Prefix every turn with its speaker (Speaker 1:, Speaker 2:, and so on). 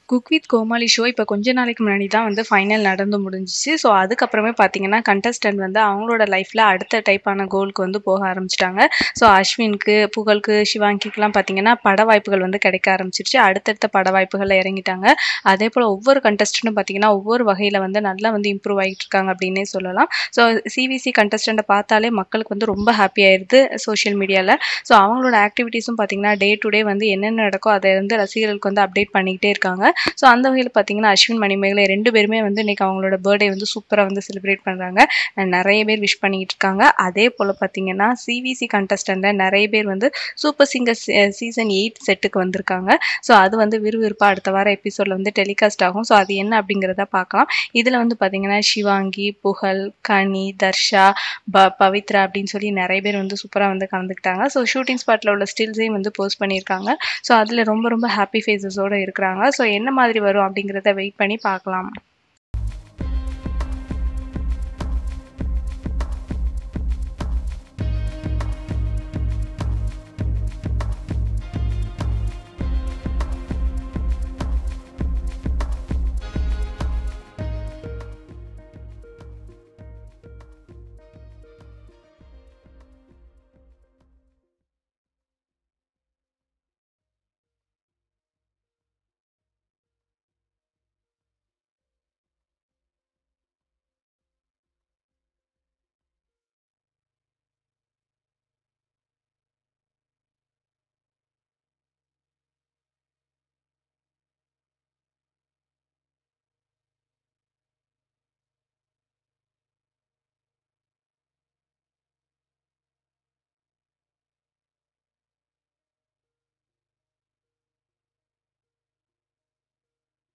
Speaker 1: Cook with Comali show இப்போ கொஞ்ச நாளைக்கு முன்னாடி தான் வந்து ஃபைனல் நடந்து முடிஞ்சிச்சு. ஸோ, அதுக்கப்புறமே பார்த்தீங்கன்னா, கண்டஸ்டன்ட் வந்து அவங்களோட லைஃப்ல அடுத்த டைப்பான கோலுக்கு வந்து போக ஆரம்பிச்சுட்டாங்க. ஸோ, அஸ்வினுக்கு, புகழுக்கு, சிவாங்கிக்குலாம் பார்த்தீங்கன்னா, பட வாய்ப்புகள் வந்து கிடைக்க ஆரம்பிச்சுருச்சு. அடுத்தடுத்த பட வாய்ப்புகள்ல இறங்கிட்டாங்க. அதேபோல ஒவ்வொரு கண்டஸ்டன்ட்டும் பார்த்தீங்கன்னா, ஒவ்வொரு வகையில வந்து நல்லா வந்து இம்ப்ரூவ் ஆகிட்டு இருக்காங்க அப்படின்னே சொல்லலாம். ஸோ, சிவிசி கண்டஸ்டன்ட்ட பார்த்தாலே மக்களுக்கு வந்து ரொம்ப ஹாப்பி ஆயிருது சோஷியல் மீடியால. ஸோ, அவங்களோட ஆக்டிவிட்டீஸும் பார்த்தீங்கன்னா, டே டு டே வந்து என்னென்ன நடக்கோ அத வந்து ரசிகர்களுக்கு வந்து அப்டேட் பண்ணிக்கிட்டே இருக்காங்க. ஸோ, அந்த வகையில பார்த்தீங்கன்னா, அஸ்வின், மணிமேகலை 2 பேருமே வந்து இன்னைக்கு அவங்களோட பர்த்டே வந்து சூப்பரா வந்து செலிப்ரேட் பண்றாங்க. அண்ட் நெறைய பேர் விஷ் பண்ணிக்கிட்டு இருக்காங்க. அதேபோல பார்த்தீங்கன்னா, சிவிசி கண்டஸ்டன்ட்ல நெறைய பேர் வந்து சூப்பர் சிங்கர் சீ சீசன் 8 செட்டுக்கு வந்திருக்காங்க. ஸோ, அது வந்து விறுவிறுப்பா அடுத்த வாரம் எபிசோட்ல வந்து டெலிகாஸ்ட் ஆகும். ஸோ, அது என்ன அப்படிங்கிறத பார்க்கலாம். இதுல வந்து பார்த்தீங்கன்னா, சிவாங்கி, புகழ், கனி, தர்ஷா, ப பவித்ரா அப்படின்னு சொல்லி நெறைய பேர் வந்து சூப்பரா வந்து கலந்துக்கிட்டாங்க. ஸோ, ஷூட்டிங் ஸ்பாட்ல உள்ள ஸ்டில்ஸையும் வந்து போஸ்ட் பண்ணியிருக்காங்க. ஸோ, அதுல ரொம்ப ரொம்ப ஹாப்பி ஃபேஸஸோட இருக்கிறாங்க. ஸோ, என்ன மாதிரி வரும் அப்படிங்கிறத வெயிட் பண்ணி பார்க்கலாம்.